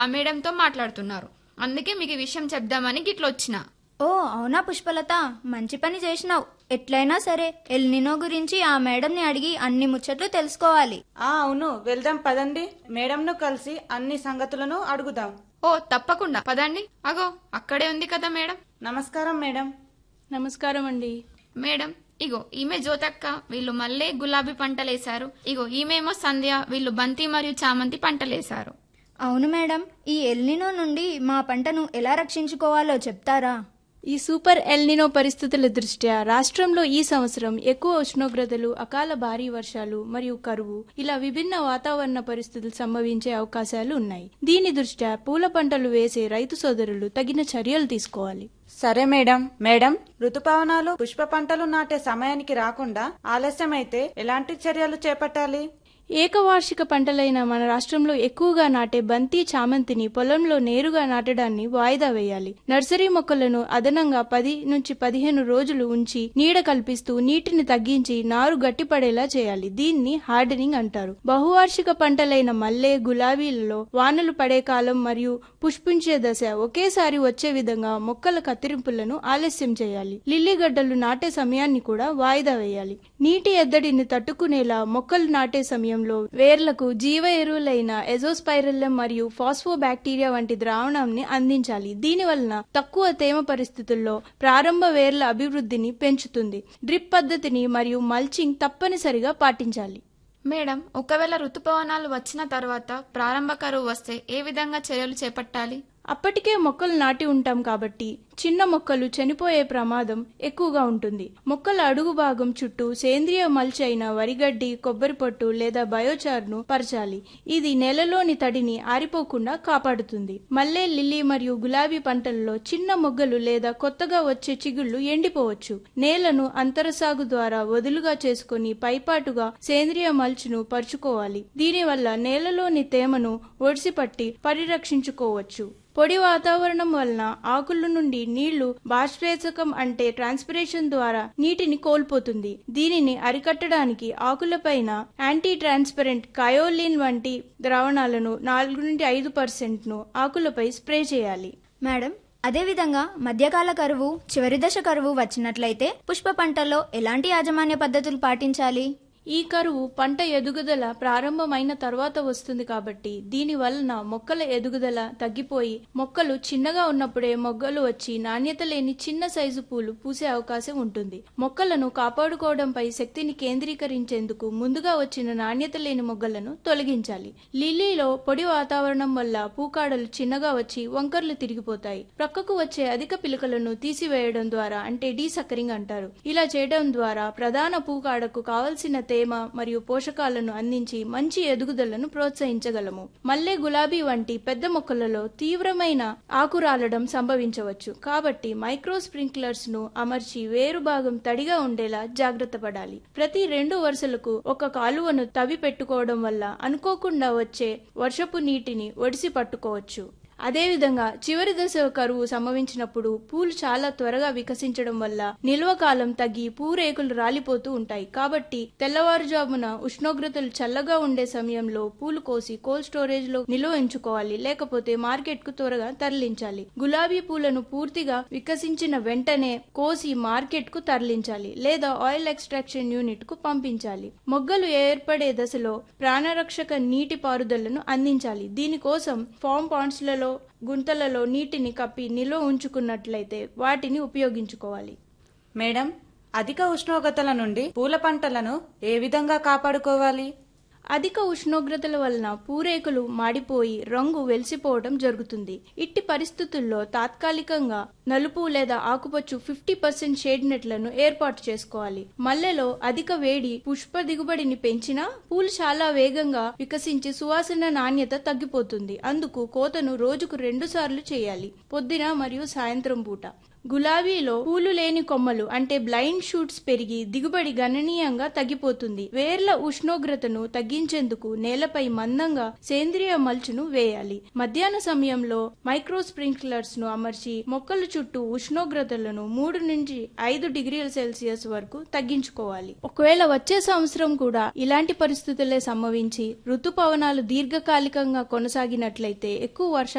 ఆ మేడంతో మాట్లాడుతున్నారు అందుకే మీకు ఈ విషయం చెప్దామని గిట్ల వచ్చిన ఓ అవునా పుష్పలత మంచి పని చేసినావు ఎట్లయినా సరే ఎల్నినో గురించి ఆ మేడంని అడిగి అన్ని ముచ్చట్లు తెలుసుకోవాలి ఆ అవును వెళ్దాం పదండి మేడంను కలిసి అన్ని సంగతులను అడుగుదాం ఓ తప్పకుండా పదండి అగో అక్కడే ఉంది కదా మేడం నమస్కారం మేడం నమస్కారం అండి మేడం ఇగో ఈమె జ్యోతక్క వీళ్ళు మళ్ళీ గులాబీ పంటలేశారు ఇగో ఈమెమో సంధ్య వీళ్ళు బంతి మరియు చామంతి పంటలేశారు అవును మేడం ఈ ఎల్నినో నుండి మా పంటను ఎలా రక్షించుకోవాలో చెప్తారా ఈ సూపర్ ఎల్నినో పరిస్థితుల దృష్ట్యా రాష్ట్రంలో ఈ సంవత్సరం ఎక్కువ ఉష్ణోగ్రతలు అకాల భారీ వర్షాలు మరియు కరువు ఇలా విభిన్న వాతావరణ పరిస్థితులు సంభవించే అవకాశాలు ఉన్నాయి దీని దృష్ట్యా పూల పంటలు వేసే రైతు సోదరులు తగిన చర్యలు తీసుకోవాలి సరే మేడం మేడం ఋతుపవనాలు పుష్ప పంటలు నాటే సమయానికి రాకుండా ఆలస్యమైతే ఎలాంటి చర్యలు చేపట్టాలి ఏకవార్షిక పంటలైన మన రాష్ట్రంలో ఎక్కువగా నాటే బంతి చామంతిని పొలంలో నేరుగా నాటడాన్ని వాయిదా వేయాలి నర్సరీ మొక్కలను అదనంగా పది నుంచి పదిహేను రోజులు ఉంచి నీడ కల్పిస్తూ నీటిని తగ్గించి నారు గట్టిపడేలా చేయాలి దీన్ని హార్డనింగ్ అంటారు బహువార్షిక పంటలైన మల్లె గులాబీలలో వానలు పడే కాలం మరియు పుష్పించే దశ ఒకేసారి వచ్చే విధంగా మొక్కల కత్తిరింపులను ఆలస్యం చేయాలి లిల్లీ గడ్డలు నాటే సమయాన్ని కూడా వాయిదా వేయాలి నీటి ఎద్దడిని తట్టుకునేలా మొక్కలు నాటే సమయంలో వేర్లకు జీవ ఎరువులైన ఎజోస్పైరల్లం మరియు ఫాస్ఫోబాక్టీరియా వంటి ద్రావణాన్ని అందించాలి దీని వలన తక్కువ తేమ పరిస్థితుల్లో ప్రారంభ వేర్ల అభివృద్ధిని పెంచుతుంది డ్రిప్ పద్ధతిని మరియు మల్చింగ్ తప్పనిసరిగా పాటించాలి మేడం ఒకవేళ ఋతుపవనాలు వచ్చిన తర్వాత ప్రారంభ కరువు వస్తే ఏ విధంగా చర్యలు చేపట్టాలి అప్పటికే మొక్కలు నాటి ఉంటాం కాబట్టి చిన్న మొక్కలు చనిపోయే ప్రమాదం ఎక్కువగా ఉంటుంది మొక్కల అడుగు భాగం చుట్టూ సేంద్రియ మల్చి అయిన వరిగడ్డి కొబ్బరి పొట్టు లేదా బయోచార్ను పరచాలి ఇది నేలలోని తడిని ఆరిపోకుండా కాపాడుతుంది మల్లె లిల్లీ మరియు గులాబీ పంటలలో చిన్న మొగ్గలు లేదా కొత్తగా వచ్చే చిగుళ్లు ఎండిపోవచ్చు నేలను అంతరసాగు ద్వారా వదులుగా చేసుకుని పైపాటుగా సేంద్రియ మల్చును పరుచుకోవాలి దీనివల్ల నేలలోని తేమను ఒడిసిపట్టి పరిరక్షించుకోవచ్చు పొడి వాతావరణం వలన ఆకుల నుండి నీళ్లు బాష్పేచకం అంటే ట్రాన్స్పిరేషన్ ద్వారా నీటిని కోల్పోతుంది దీనిని అరికట్టడానికి ఆకులపైన యాంటీ ట్రాన్స్పరెంట్ కయోలిన్ వంటి ద్రావణాలను నాలుగు నుండి ఐదు పర్సెంట్ ను ఆకులపై స్ప్రే చేయాలి మేడం అదేవిధంగా మధ్యకాల కరువు చివరి దశ కరువు వచ్చినట్లయితే పుష్ప పంటల్లో ఎలాంటి యాజమాన్య పద్ధతులు పాటించాలి ఈ కరువు పంట ఎదుగుదల ప్రారంభమైన తర్వాత వస్తుంది కాబట్టి దీని వలన మొక్కల ఎదుగుదల తగ్గిపోయి మొక్కలు చిన్నగా ఉన్నప్పుడే మొగ్గలు వచ్చి నాణ్యత లేని చిన్న సైజు పూలు పూసే అవకాశం ఉంటుంది మొక్కలను కాపాడుకోవడంపై శక్తిని కేంద్రీకరించేందుకు ముందుగా వచ్చిన నాణ్యత లేని మొగ్గలను తొలగించాలి లిల్లీలో పొడి వాతావరణం వల్ల పూకాడలు చిన్నగా వచ్చి వంకర్లు తిరిగిపోతాయి ప్రక్కకు వచ్చే అధిక పిలకలను తీసివేయడం ద్వారా అంటే డీసక్కరింగ్ అంటారు ఇలా చేయడం ద్వారా ప్రధాన పూకాడకు కావలసిన తేమ మరియు పోషకాలను అందించి మంచి ఎదుగుదలను ప్రోత్సహించగలము మల్లె గులాబీ వంటి పెద్ద మొక్కలలో తీవ్రమైన ఆకురాలడం సంభవించవచ్చు కాబట్టి మైక్రో స్ప్రింక్లర్స్ ను అమర్చి వేరు భాగం తడిగా ఉండేలా జాగ్రత్త పడాలి ప్రతి రెండు వరుసలకు ఒక కాలువను తవ్వి పెట్టుకోవడం వల్ల అనుకోకుండా వచ్చే వర్షపు నీటిని ఒడిసి పట్టుకోవచ్చు అదేవిధంగా చివరి దశ కరువు సంభవించినప్పుడు పూలు చాలా త్వరగా వికసించడం వల్ల నిల్వ కాలం తగ్గి పూరేకులు రాలిపోతూ ఉంటాయి కాబట్టి తెల్లవారుజామున ఉష్ణోగ్రతలు చల్లగా ఉండే సమయంలో పూలు కోసి కోల్డ్ స్టోరేజ్ లో నిల్వ ఉంచుకోవాలి లేకపోతే మార్కెట్ కు త్వరగా తరలించాలి గులాబీ పూలను పూర్తిగా వికసించిన వెంటనే కోసి మార్కెట్ కు తరలించాలి లేదా ఆయిల్ ఎక్స్ట్రాక్షన్ యూనిట్ కు పంపించాలి మొగ్గలు ఏర్పడే దశలో ప్రాణరక్షక నీటి పారుదలను అందించాలి దీనికోసం ఫామ్ పాండ్స్లలో గుంతలలో నీటిని కప్పి నిల్వ ఉంచుకున్నట్లయితే వాటిని ఉపయోగించుకోవాలి మేడం అధిక ఉష్ణోగ్రతల నుండి పూల పంటలను ఏ విధంగా కాపాడుకోవాలి అధిక ఉష్ణోగ్రతల వలన పూరేకులు మాడిపోయి రంగు వెలిసిపోవడం జరుగుతుంది ఇట్టి పరిస్థితుల్లో తాత్కాలికంగా నలుపు లేదా ఆకుపచ్చు ఫిఫ్టీ పర్సెంట్ షేడ్ నెట్లను ఏర్పాటు చేసుకోవాలి మల్లెలో అధిక వేడి పుష్ప దిగుబడిని పెంచినా పూలు చాలా వేగంగా వికసించి సువాసన నాణ్యత తగ్గిపోతుంది అందుకు కోతను రోజుకు రెండు సార్లు చేయాలి పొద్దున మరియు సాయంత్రం పూట గులాబీలో పూలు లేని కొమ్మలు అంటే బ్లైండ్ షూట్స్ పెరిగి దిగుబడి గణనీయంగా తగ్గిపోతుంది వేర్ల ఉష్ణోగ్రతను తగ్గించేందుకు నేలపై మందంగా సేంద్రియ మల్చును వేయాలి మధ్యాహ్న సమయంలో మైక్రో స్ప్రింక్లర్స్ ను అమర్చి మొక్కల చుట్టూ చుట్టూ ఉష్ణోగ్రతలను మూడు నుంచి ఐదు డిగ్రీల సెల్సియస్ వరకు తగ్గించుకోవాలి ఒకవేళ వచ్చే సంవత్సరం కూడా ఇలాంటి పరిస్థితులే సంభవించి ఋతుపవనాలు దీర్ఘకాలికంగా కొనసాగినట్లయితే ఎక్కువ వర్ష